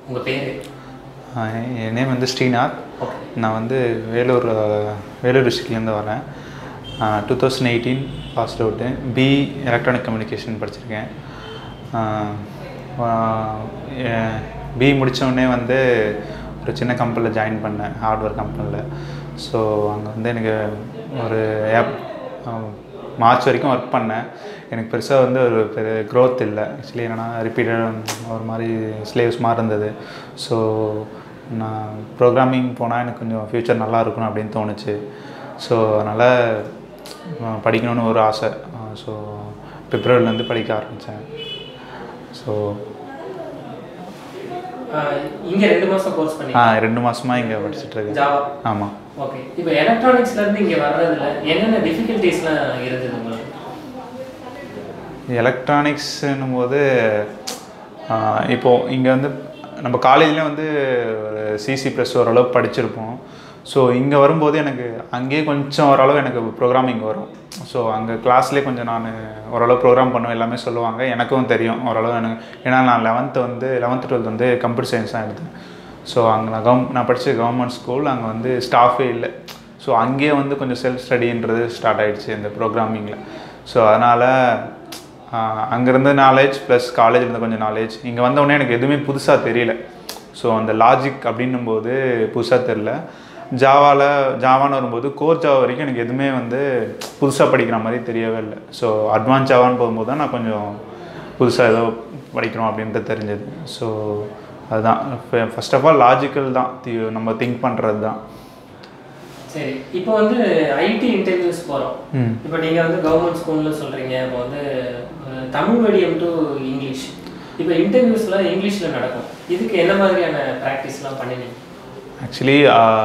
உங்கள் பேர் ஆஹ் என் நேம் வந்து ஸ்ரீநாத் ஓகே நான் வந்து வேலூர் ஆஹ் வேலூர் டிஸ்ட்ரிக்ட்லேருந்து வரேன் two thousand eighteen pass out B electronic communication படிச்சிருக்கேன் பி உடனே வந்து ஒரு சின்ன கம்பெனியில் ஜாயின் பண்ணேன் ஹார்ட்வேர் கம்பெனியில் ஸோ அங்கே வந்து எனக்கு ஒரு ஆப் மார்ச் வரைக்கும் ஒர்க் பண்ணேன் எனக்கு பெருசாக வந்து ஒரு பெரிய க்ரோத் இல்லை ஆக்சுவலி என்னென்னா ரிப்பீட்டட் ஒரு மாதிரி ஸ்லேவ்ஸ் மாதிரி இருந்தது ஸோ நான் ப்ரோக்ராமிங் போனால் எனக்கு கொஞ்சம் ஃப்யூச்சர் நல்லா இருக்கணும் அப்படின்னு தோணுச்சு ஸோ அதனால் அஹ் படிக்கணும்னு ஒரு ஆசை ஸோ பிப்ரவரிலேருந்து படிக்க ஆரம்பித்தேன் ஸோ இங்கே ரெண்டு மாதம் கோர்ஸ் பண்ணி ஆ ரெண்டு மாதமாக இங்கே படிச்சுட்ருக்கேன் ஜாவா ஆமாம் ஓகே இப்போ எலக்ட்ரானிக்ஸ்லேருந்து இங்கே வர்றதுல என்னென்ன டிஃபிகல்ட்டிஸ்லாம் இருந்தது உங்களுக்கு எலக்ட்ரானிக்ஸ்னும் போது இப்போது இங்கே வந்து நம்ம காலேஜ்லேயே வந்து ஒரு சிசி ப்ளஸ் ஓரளவு படிச்சிருப்போம் ஸோ இங்கே வரும்போது எனக்கு அங்கேயே கொஞ்சம் ஓரளவு எனக்கு ப்ரோக்ராமிங் வரும் ஸோ அங்கே கிளாஸ்லேயே கொஞ்சம் நான் ஓரளவு ப்ரோக்ராம் பண்ணுவேன் எல்லாமே சொல்லுவாங்க எனக்கும் தெரியும் ஓரளவு எனக்கு ஏன்னா நான் லெவன்த்து வந்து லெவன்த்து டுவெல்த் வந்து கம்ப்யூட்டர் சயின்ஸ் தான் எடுத்தேன் ஸோ அங்கே நான் கவர்ம் நான் படித்த கவர்மெண்ட் ஸ்கூல் அங்கே வந்து ஸ்டாஃபே இல்லை ஸோ அங்கேயே வந்து கொஞ்சம் செல்ஃப் ஸ்டடின்றது ஸ்டார்ட் ஆயிடுச்சு இந்த ப்ரோக்ராமிங்கில் ஸோ அதனால் அங்கேருந்து நாலேஜ் ப்ளஸ் காலேஜில் இருந்து கொஞ்சம் நாலேஜ் இங்கே வந்தோடனே எனக்கு எதுவுமே புதுசாக தெரியல ஸோ அந்த லாஜிக் அப்படின்னும் போது புதுசாக தெரில ஜாவாவில் ஜாவான்னு வரும்போது கோர் ஜாவா வரைக்கும் எனக்கு எதுவுமே வந்து புதுசாக படிக்கிற மாதிரி தெரியவே இல்லை ஸோ அட்வான்ஸ் ஜாவான்னு போகும்போது தான் நான் கொஞ்சம் புதுசாக ஏதோ படிக்கிறோம் அப்படின்ட்டு தெரிஞ்சது ஸோ அதுதான் ஃபர்ஸ்ட் ஆஃப் ஆல் லாஜிக்கல் தான் தி- நம்ம திங்க் பண்ணுறது தான் சரி இப்போ வந்து ஐடி இன்டர்வியூஸ் போகிறோம் ம் இப்போ நீங்கள் வந்து கவர்மெண்ட் ஸ்கூலில் சொல்கிறீங்க இப்போ வந்து அஹ், தமிழ் மீடியம் டு இங்கிலீஷ் இப்போ இன்டர்வியூஸ்லாம் இங்கிலீஷில் நடக்கும் இதுக்கு என்ன மாதிரியான ப்ராக்டிஸ்லாம் பண்ணினீங்க ஆக்சுவலி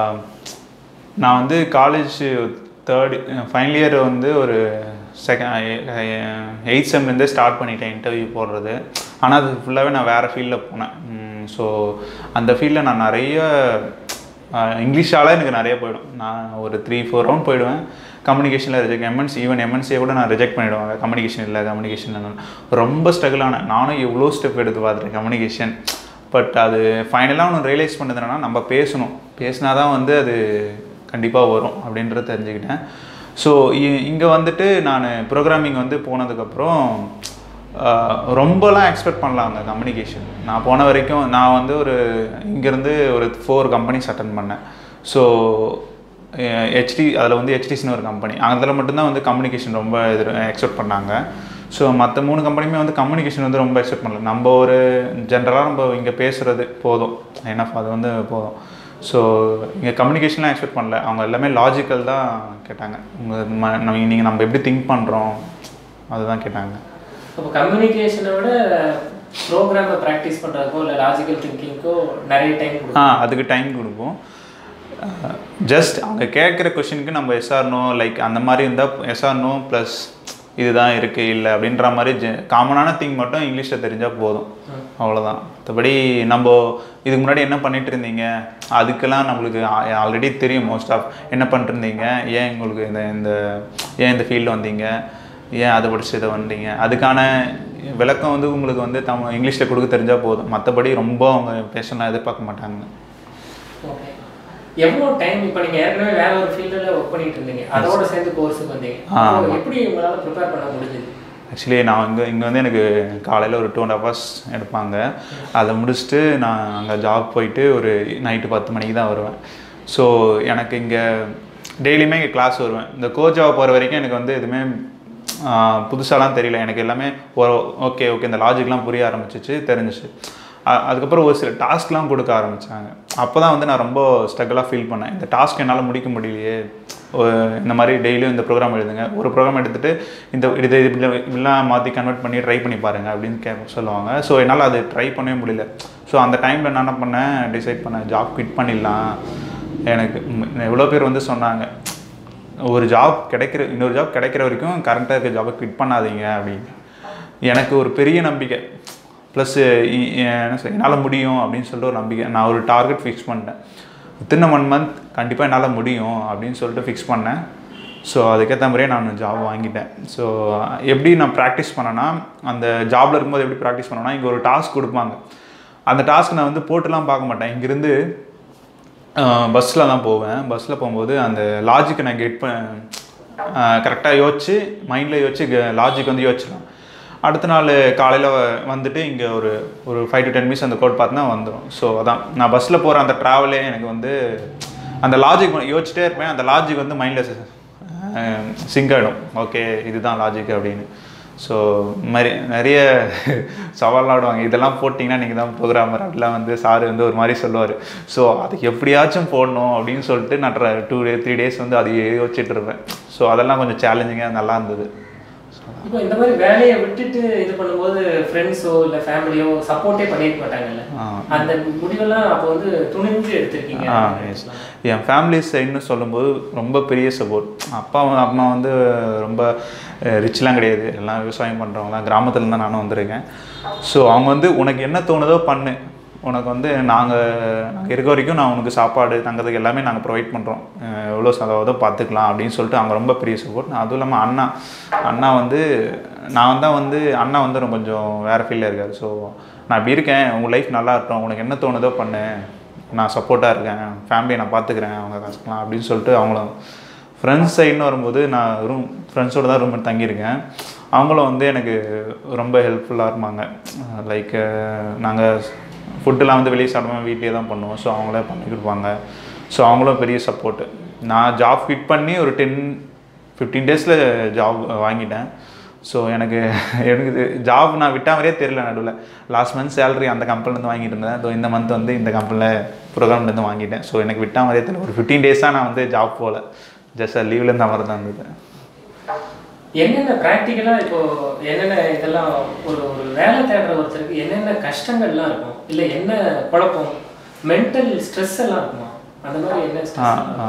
நான் வந்து காலேஜ் தேர்ட் ஃபைனல் இயர் வந்து ஒரு செகண்ட் எயிட் செம்லேருந்தே ஸ்டார்ட் பண்ணிட்டேன் இன்டர்வியூ போடுறது ஆனால் அது ஃபுல்லாகவே நான் வேறு ஃபீல்டில் போனேன் ஸோ அந்த ஃபீல்டில் நான் நிறைய இங்கிலீஷால் எனக்கு நிறைய போயிடும் நான் ஒரு த்ரீ ஃபோர் ரவுண்ட் போயிடுவேன் கம்யூனிகேஷனில் ரிஜெக்ட் எம்என்சி ஈவன் எம்என்சியை கூட நான் ரிஜெக்ட் பண்ணிவிடுவாங்க கம்யூனிகேஷன் இல்லை கம்யூனிகேஷன் ரொம்ப ஸ்ட்ரகிள் ஆனேன் நானும் எவ்வளோ ஸ்டெப் எடுத்து பார்த்துருக்கேன் கம்யூனிகேஷன் பட் அது ஃபைனலாக ஒன்று ரியலைஸ் பண்ணது என்னன்னா நம்ம பேசணும் பேசினா தான் வந்து அது கண்டிப்பாக வரும் அப்படின்றத தெரிஞ்சுக்கிட்டேன் ஸோ இங்கே வந்துட்டு நான் ப்ரோக்ராமிங் வந்து போனதுக்கப்புறம் ஆஹ், ரொம்பலாம் எக்ஸ்பெக்ட் பண்ணலாம் அந்த கம்யூனிகேஷன் நான் போன வரைக்கும் நான் வந்து ஒரு இங்கேருந்து ஒரு ஃபோர் கம்பெனிஸ் அட்டன் பண்ணேன் ஸோ ஹெச்டி அதில் வந்து ஹெச்டிசின்னு ஒரு கம்பெனி அதில் மட்டும்தான் வந்து கம்யூனிகேஷன் ரொம்ப எதிர் எக்ஸ்பெக்ட் பண்ணாங்க ஸோ மற்ற மூணு கம்பெனியுமே வந்து கம்யூனிகேஷன் வந்து ரொம்ப எக்ஸ்பெக்ட் பண்ணல நம்ம ஒரு ஜென்ரலாக நம்ம இங்கே பேசுகிறது போதும் என்ன அது வந்து போதும் ஸோ இங்கே கம்யூனிகேஷன்லாம் எக்ஸ்பெக்ட் பண்ணல அவங்க எல்லாமே லாஜிக்கல் தான் கேட்டாங்க உங்கள் நம்ம நீங்கள் நம்ம எப்படி திங்க் பண்ணுறோம் அதுதான் கேட்டாங்க அப்போ கம்யூனிகேஷனை விட ப்ரோக்ராமை ப்ராக்டிஸ் பண்ணுறதுக்கோ இல்லை லாஜிக்கல் திங்கிங்க்கோ நிறைய டைம் ஆ கொடுக்கும் அதுக்கு டைம் கொடுப்போம் ஜஸ்ட் அவங்க கேட்குற கொஷினுக்கு நம்ம எஸ்ஆர் நோ லைக் அந்த மாதிரி இருந்தால் எஸ்ஆர் நோ ப்ளஸ் இதுதான் இருக்குது இல்லை அப்படின்ற மாதிரி ஜெ காமனான திங் மட்டும் இங்கிலீஷில் தெரிஞ்சால் போதும் அவ்வளோதான் மற்றபடி நம்ம இதுக்கு முன்னாடி என்ன பண்ணிட்டு இருந்தீங்க அதுக்கெல்லாம் நம்மளுக்கு ஆல்ரெடி தெரியும் மோஸ்ட் ஆஃப் என்ன பண்ணிட்டு இருந்தீங்க ஏன் உங்களுக்கு இந்த இந்த ஏன் இந்த ஃபீல்டு வந்தீங்க ஏன் அதை படிச்சு இதை வந்தீங்க அதுக்கான விளக்கம் வந்து உங்களுக்கு வந்து தமிழ் இங்கிலீஷில் கொடுக்க தெரிஞ்சால் போதும் மற்றபடி ரொம்ப அவங்க பேசலாம் எதிர்பார்க்க மாட்டாங்க ஓகே எவ்வளோ டைம் இப்போ நீங்கள் ஏற்கனவே வேற ஒரு ஃபீல்டில் ஒர்க் பண்ணிட்டு இருந்தீங்க அதோட சேர்ந்து கோர்ஸுக்கு வந்தீங்க ஆ, அப்போ ஆமா. எப்படி உங்களால் ப்ரிப்பேர் பண்ண முடிஞ்சது ஆக்சுவலி நான் இங்கே இங்கே வந்து எனக்கு காலையில் ஒரு டூ அண்ட் ஹவர்ஸ் எடுப்பாங்க அதை முடிச்சுட்டு நான் அங்கே ஜாப் போயிட்டு ஒரு நைட்டு பத்து மணிக்கு தான் வருவேன் ஸோ எனக்கு இங்கே டெய்லியுமே இங்கே கிளாஸ் வருவேன் இந்த கோச்சாவை போகிற வரைக்கும் எனக்கு வந்து எதுவுமே புதுசாலாம் தெரியல எனக்கு எல்லாமே ஓகே ஓகே இந்த லாஜிக்லாம் புரிய ஆரம்பிச்சிச்சு தெரிஞ்சிச்சு அ- அதுக்கப்புறம் ஒரு சில டாஸ்க்லாம் கொடுக்க ஆரம்பித்தாங்க அப்போ தான் வந்து நான் ரொம்ப ஸ்ட்ரகிளாக ஃபீல் பண்ணேன் இந்த டாஸ்க் என்னால் முடிக்க முடியலையே ஒ- இந்த மாதிரி டெய்லியும் இந்த ப்ரோக்ராம் எழுதுங்க ஒரு ப்ரோக்ராம் எடுத்துகிட்டு இந்த இது இப்படி இப்படிலாம் மாற்றி கன்வெர்ட் பண்ணி ட்ரை பண்ணி பாருங்கள் அப்படின்னு கே சொல்லுவாங்க ஸோ என்னால் அது ட்ரை பண்ணவே முடியல ஸோ அந்த டைமில் நான் என்ன பண்ணேன் டிசைட் பண்ணேன் ஜாப் குவிட் பண்ணிடலாம் எனக்கு எவ்வளோ பேர் வந்து சொன்னாங்க ஒரு ஜாப் கிடைக்கிற இன்னொரு ஜாப் கிடைக்கிற வரைக்கும் கரண்ட்டாக இருக்க ஜாபை குவிட் பண்ணாதீங்க அப்படின்னு எனக்கு ஒரு பெரிய நம்பிக்கை ப்ளஸ் என்ன சொல்ல என்னால் முடியும் அப்படின்னு சொல்லிட்டு ஒரு நம்பிக்கை நான் ஒரு டார்கெட் ஃபிக்ஸ் பண்ணிட்டேன் வித்தின் ஒன் மந்த் கண்டிப்பாக என்னால் முடியும் அப்படின்னு சொல்லிட்டு ஃபிக்ஸ் பண்ணேன் ஸோ அதுக்கேற்ற மாதிரியே நான் ஜாப் வாங்கிட்டேன் ஸோ எப்படி நான் ப்ராக்டிஸ் பண்ணேன்னா அந்த ஜாபில் இருக்கும்போது எப்படி ப்ராக்டிஸ் பண்ணேன்னா இங்கே ஒரு டாஸ்க் கொடுப்பாங்க அந்த டாஸ்க் நான் வந்து போட்டுலாம் பார்க்க மாட்டேன் இங்கேருந்து பஸ்ஸில் தான் போவேன் பஸ்ஸில் போகும்போது அந்த லாஜிக்கை நான் கெட் பண்ண கரெக்டாக யோசிச்சு மைண்டில் யோசிச்சு லாஜிக் வந்து யோசிச்சிடலாம் அடுத்த நாள் காலையில் வந்துட்டு இங்கே ஒரு ஒரு ஃபைவ் டு டென் மினிட்ஸ் அந்த கோட் பார்த்தா வந்துடும் ஸோ அதான் நான் பஸ்ஸில் போகிற அந்த ட்ராவலே எனக்கு வந்து அந்த லாஜிக் யோசிச்சிட்டே இருப்பேன் அந்த லாஜிக் வந்து மைண்டில் சிங்க் ஆகிடும் ஓகே இதுதான் லாஜிக் அப்படின்னு ஸோ மாதிரி நிறைய சவால்லாம் ஆடுவாங்க இதெல்லாம் போட்டிங்கன்னா நீங்கள் தான் ப்ரோக்ராமர் அப்படிலாம் வந்து சார் வந்து ஒரு மாதிரி சொல்லுவார் ஸோ அதுக்கு எப்படியாச்சும் போடணும் அப்படின்னு சொல்லிட்டு நான் டூ டே த்ரீ டேஸ் வந்து அதையே யோசிச்சுட்டு இருப்பேன் ஸோ அதெல்லாம் கொஞ்சம் சேலஞ்சிங்காக நல்லா இருந்தது இப்போ இந்த மாதிரி வேலையை விட்டுட்டு இது பண்ணும்போது ஃப்ரெண்ட்ஸோ இல்லை ஃபேமிலியோ சப்போர்ட்டே பண்ணிருக்க மாட்டாங்கல்ல ஆ. அந்த முடிவெல்லாம் அப்போ வந்து துணிஞ்சு எடுத்திருக்கீங்க ஆ எஸ் என் ஃபேமிலி சைடுன்னு சொல்லும்போது ரொம்ப பெரிய சப்போர்ட் அப்பா வந்து- அம்மா வந்து ரொம்ப ரிச்லாம் கிடையாது எல்லாம் விவசாயம் பண்ணுறவங்க தான் கிராமத்துல தான் நானும் வந்திருக்கேன் ஸோ அவங்க வந்து உனக்கு என்ன தோணுதோ பண்ணு உனக்கு வந்து நாங்கள் நாங்கள் இருக்க வரைக்கும் நான் உனக்கு சாப்பாடு தங்கிறதுக்கு எல்லாமே நாங்கள் ப்ரொவைட் பண்ணுறோம் எவ்வளோ செலவாதோ பார்த்துக்கலாம் அப்படின்னு சொல்லிட்டு அவங்க ரொம்ப பெரிய சப்போர்ட் அதுவும் இல்லாமல் அண்ணா அண்ணா வந்து நான் தான் வந்து அண்ணா வந்து ரொம்ப கொஞ்சம் வேறு ஃபீல்டில் இருக்காரு ஸோ நான் இப்படி இருக்கேன் உங்கள் லைஃப் நல்லா இருக்கட்டும் உனக்கு என்ன தோணுதோ பண்ணு நான் சப்போர்ட்டாக இருக்கேன் ஃபேமிலியை நான் பார்த்துக்கிறேன் அவங்க கஷ்டலாம் அப்படின்னு சொல்லிட்டு அவங்களும் ஃப்ரெண்ட்ஸ் சைடுன்னு வரும்போது நான் ரூம் ஃப்ரெண்ட்ஸோடு தான் ரூம் எடுத்து தங்கியிருக்கேன் அவங்களும் வந்து எனக்கு ரொம்ப ஹெல்ப்ஃபுல்லாக இருப்பாங்க லைக் நாங்கள் ஃபுட்டுலாம் வந்து வெளியே சாப்பிடுவோம் வீட்லேயே தான் பண்ணுவோம் ஸோ அவங்களே பண்ணி கொடுப்பாங்க ஸோ அவங்களும் பெரிய சப்போர்ட்டு நான் ஜாப் ஃபிட் பண்ணி ஒரு டென் ஃபிஃப்டீன் டேஸில் ஜாப் வாங்கிட்டேன் ஸோ எனக்கு எனக்கு ஜாப் நான் விட்டா மாதிரியே தெரியல நடுவில் லாஸ்ட் மந்த் சேலரி அந்த கம்பெனிலேருந்து வாங்கிட்டு இருந்தேன் ஸோ இந்த மந்த் வந்து இந்த கம்பெனியில் ப்ரோக்ராம்லேருந்து வாங்கிட்டேன் ஸோ எனக்கு விட்டா மாதிரியே தெரியல ஒரு ஃபிஃப்டீன் டேஸாக நான் வந்து ஜாப் போகல ஜஸ்ட் லீவ்லேருந்து அந்த மாதிரி தான் இருந்தது என்னென்ன ப்ராக்டிக்கலாக இப்போ என்னென்ன இதெல்லாம் ஒரு ஒரு வேலை தேடுற ஒருத்தருக்கு என்னென்ன கஷ்டங்கள்லாம் இருக்கும் இல்லை என்ன குழப்பம் மென்டல் ஸ்ட்ரெஸ் எல்லாம் இருக்குமா அந்த மாதிரி என்ன ஸ்ட்ரெஸ்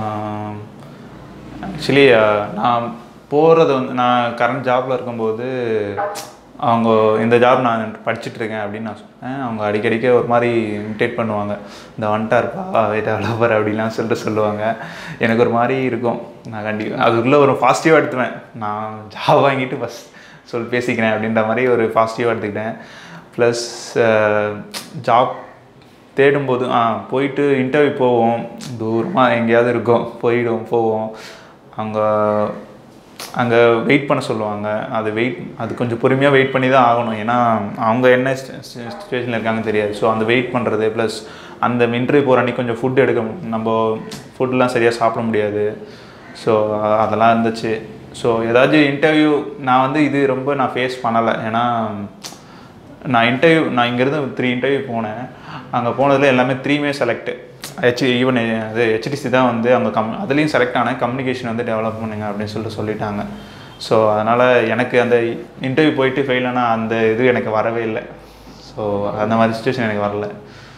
ஆக்சுவலி நான் போகிறது வந்து நான் கரண்ட் ஜாபில் இருக்கும்போது அவங்க இந்த ஜாப் நான் படிச்சுட்டு இருக்கேன் அப்படின்னு நான் சொன்னேன் அவங்க அடிக்கடிக்க ஒரு மாதிரி இமிட்டேட் பண்ணுவாங்க இந்த வந்துட்டா இருப்பா டெவலப்பர் அப்படிலாம் சொல்லிட்டு சொல்லுவாங்க எனக்கு ஒரு மாதிரி இருக்கும் நான் கண்டிப்பாக அதுக்குள்ளே ஒரு பாசிட்டிவாக எடுத்துவேன் நான் ஜாப் வாங்கிட்டு பஸ் சொல் பேசிக்கிறேன் அப்படின்ற மாதிரி ஒரு பாசிட்டிவாக எடுத்துக்கிட்டேன் ப்ளஸ் ஜாப் தேடும்போது ஆ போயிட்டு இன்டர்வியூ போவோம் தூரமாக எங்கேயாவது இருக்கோம் போயிடுவோம் போவோம் அங்கே அங்கே வெயிட் பண்ண சொல்லுவாங்க அது வெயிட் அது கொஞ்சம் பொறுமையாக வெயிட் பண்ணி தான் ஆகணும் ஏன்னா அவங்க என்ன சுச்சுவேஷனில் இருக்காங்கன்னு தெரியாது ஸோ அந்த வெயிட் பண்ணுறது ப்ளஸ் அந்த இன்டர்வியூ போகிற அன்றைக்கி கொஞ்சம் ஃபுட் எடுக்க நம்ம ஃபுட்லாம் சரியாக சாப்பிட முடியாது ஸோ அதெல்லாம் இருந்துச்சு ஸோ ஏதாச்சும் இன்டர்வியூ நான் வந்து இது ரொம்ப நான் ஃபேஸ் பண்ணலை ஏன்னா நான் இன்டர்வியூ நான் இங்கேருந்து த்ரீ இன்டர்வியூ போனேன் அங்கே போனதில் எல்லாமே த்ரீமே செலக்ட் ஹெச் ஈவன் அது ஹெச்டிசி தான் வந்து அவங்க கம் அதுலேயும் செலக்ட் ஆனேன் கம்யூனிகேஷன் வந்து டெவலப் பண்ணுங்க அப்படின்னு சொல்லிட்டு சொல்லிட்டாங்க ஸோ அதனால் எனக்கு அந்த இன்டர்வியூ போயிட்டு ஃபெயில் ஆனால் அந்த இது எனக்கு வரவே இல்லை ஸோ அந்த மாதிரி சுச்சுவேஷன் எனக்கு வரல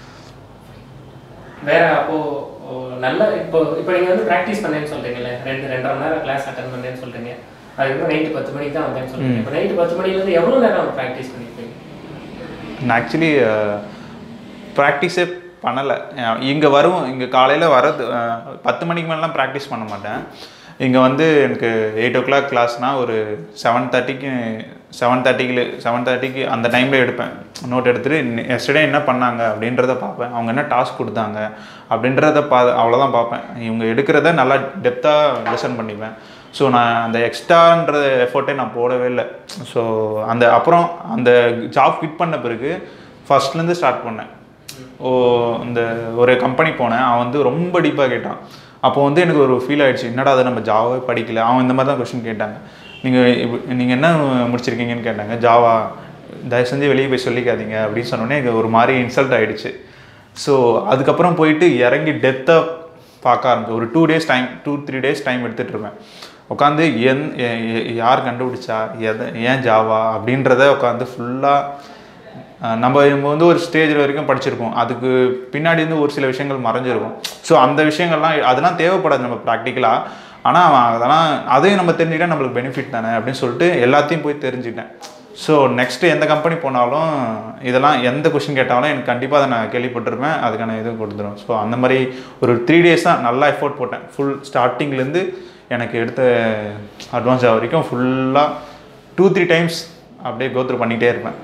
வேற அப்போ ஓ, நல்ல இப்போ இப்போ நீங்கள் வந்து ப்ராக்டிஸ் பண்ணேன்னு சொல்றீங்கல்ல ரெண்டு ரெண்டரை மணி நேரம் கிளாஸ் அட்டன் பண்ணேன்னு சொல்றீங்க அதுக்கப்புறம் நைட்டு பத்து மணிக்கு தான் வந்தேன்னு சொல்றீங்க இப்போ நைட்டு பத்து மணிலேருந்து எவ்வளோ நேரம் ப்ராக்டிஸ் பண்ணியிருப்பீங்க நான் ஆக்சுவலி ப்ராக்டிஸே பண்ணலை இங்கே வரும் இங்கே காலையில் வரது அஹ், பத்து மணிக்கு மேலாம் ப்ராக்டிஸ் பண்ண மாட்டேன் இங்கே வந்து எனக்கு எயிட் ஓ கிளாக் கிளாஸ்னால் ஒரு செவன் தேர்ட்டிக்கு செவன் தேர்ட்டிக்கு செவன் தேர்ட்டிக்கு அந்த டைமில் எடுப்பேன் நோட் எடுத்துகிட்டு எஸ்டர்டே என்ன பண்ணாங்க அப்படின்றத பார்ப்பேன் அவங்க என்ன டாஸ்க் கொடுத்தாங்க அப்படின்றத பா அவ்வளோதான் பார்ப்பேன் இவங்க எடுக்கிறத நல்லா டெப்த்தாக லிசன் பண்ணிப்பேன் ஸோ நான் அந்த எக்ஸ்ட்ரான்ற எஃபோர்ட்டே நான் போடவே இல்லை ஸோ அந்த அப்புறம் அந்த ஜாப் ஃபிட் பண்ண பிறகு ஃபர்ஸ்ட்லேருந்து ஸ்டார்ட் பண்ணேன் ஓ இந்த ஒரு கம்பெனி போனேன் அவன் வந்து ரொம்ப டீப்பாக கேட்டான் அப்போ வந்து எனக்கு ஒரு ஃபீல் ஆயிடுச்சு என்னடா அதை நம்ம ஜாவாவே படிக்கல அவன் இந்த மாதிரி தான் கொஸ்டின் கேட்டாங்க நீங்கள் நீங்கள் என்ன முடிச்சிருக்கீங்கன்னு கேட்டாங்க ஜாவா தயவு செஞ்சு வெளியே போய் சொல்லிக்காதீங்க அப்படின்னு சொன்னோடனே எனக்கு ஒரு மாதிரி இன்சல்ட் ஆயிடுச்சு ஸோ அதுக்கப்புறம் போயிட்டு இறங்கி டெத்தாக பார்க்க ஆரம்பிச்சு ஒரு two days time two three days time எடுத்துகிட்டு இருப்பேன் உட்காந்து என் எ- எ- யார் கண்டுபிடிச்சா எதை ஏன் ஜாவா அப்படின்றத உட்காந்து ஃபுல்லாக நம்ம நம்ம வந்து ஒரு ஸ்டேஜ் வரைக்கும் படிச்சிருப்போம் அதுக்கு பின்னாடி வந்து ஒரு சில விஷயங்கள் மறைஞ்சிருக்கும் ஸோ அந்த விஷயங்கள்லாம் அதெல்லாம் தேவைப்படாது நம்ம ப்ராக்டிக்கலாக ஆனால் அவன் அதெல்லாம் அதையும் நம்ம தெரிஞ்சுக்கிட்டா நம்மளுக்கு பெனிஃபிட் தானே அப்படின்னு சொல்லிட்டு எல்லாத்தையும் போய் தெரிஞ்சுக்கிட்டேன் ஸோ நெக்ஸ்ட்டு எந்த கம்பெனி போனாலும் இதெல்லாம் எந்த கொஷின் கேட்டாலும் எனக்கு கண்டிப்பாக அதை நான் கேள்விப்பட்டிருப்பேன் அதுக்கான இது கொடுத்துரும் ஸோ அந்த மாதிரி ஒரு த்ரீ டேஸ் தான் நல்லா எஃபோர்ட் போட்டேன் ஃபுல் ஸ்டார்டிங்லேருந்து எனக்கு எடுத்த அட்வான்ஸ் வரைக்கும் ஃபுல்லாக டூ த்ரீ டைம்ஸ் அப்படியே கோத்ரூ பண்ணிகிட்டே இருப்பேன் ஸோ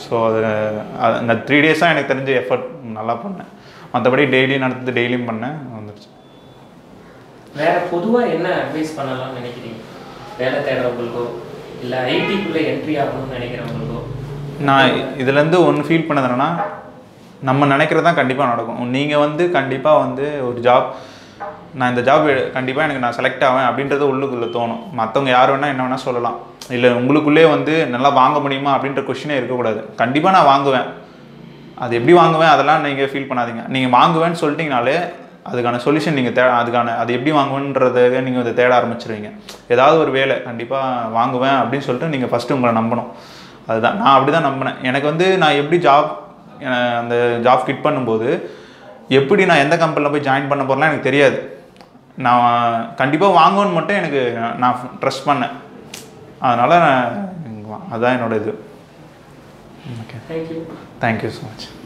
ஸோ அது அது- அந்த த்ரீ டேஸாக எனக்கு தெரிஞ்ச எஃபர்ட் நல்லா பண்ணேன் மற்றபடி டெய்லி நடந்து டெய்லியும் பண்ணேன் வந்துருச்சு வேற பொதுவா என்ன அட்வைஸ் பண்ணலாம்னு நினைக்கிறீங்க வேலை தேடுறவங்களுக்கோ இல்ல ஐடிக்குள்ள என்ட்ரி ஆகணும்னு நினைக்கிறவங்களுக்கோ நான் இதுலேருந்து ஒன்று ஃபீல் பண்ணது என்னன்னா நம்ம நினைக்கிறது தான் கண்டிப்பாக நடக்கும் நீங்கள் வந்து கண்டிப்பாக வந்து ஒரு ஜாப் நான் இந்த ஜாப் கண்டிப்பாக எனக்கு நான் செலக்ட் ஆவேன் அப்படின்றது உள்ளுக்குள்ளே தோணும் மற்றவங்க யார் வேணால் என்ன வேணால் சொல்லலாம் இல்லை உங்களுக்குள்ளே வந்து நல்லா வாங்க முடியுமா அப்படின்ற கொஷினே இருக்கக்கூடாது கண்டிப்பாக நான் வாங்குவேன் அது எப்படி வாங்குவேன் அதெல்லாம் நீங்கள் ஃபீல் பண்ணாதீங்க நீங்கள் வாங்குவேன்னு சொல்லிட்டீங்கனாலே அதுக்கான சொல்யூஷன் நீங்கள் தே அதுக்கான அது எப்படி வாங்குவேன்றதை நீங்கள் அதை தேட ஆரம்பிச்சிருவீங்க ஏதாவது ஒரு வேலை கண்டிப்பாக வாங்குவேன் அப்படின்னு சொல்லிட்டு நீங்கள் ஃபஸ்ட்டு உங்களை நம்பணும் அதுதான் நான் அப்படி தான் நம்பினேன் எனக்கு வந்து நான் எப்படி ஜாப் அந்த ஜாப் கிட் பண்ணும்போது எப்படி நான் எந்த கம்பெனியில் போய் ஜாயின் பண்ண போகிறேன்னா எனக்கு தெரியாது நான் கண்டிப்பாக வாங்குவேன்னு மட்டும் எனக்கு நான் ட்ரஸ்ட் பண்ணேன் அதனால் நான் அதுதான் என்னோட இது okay thank you thank you so much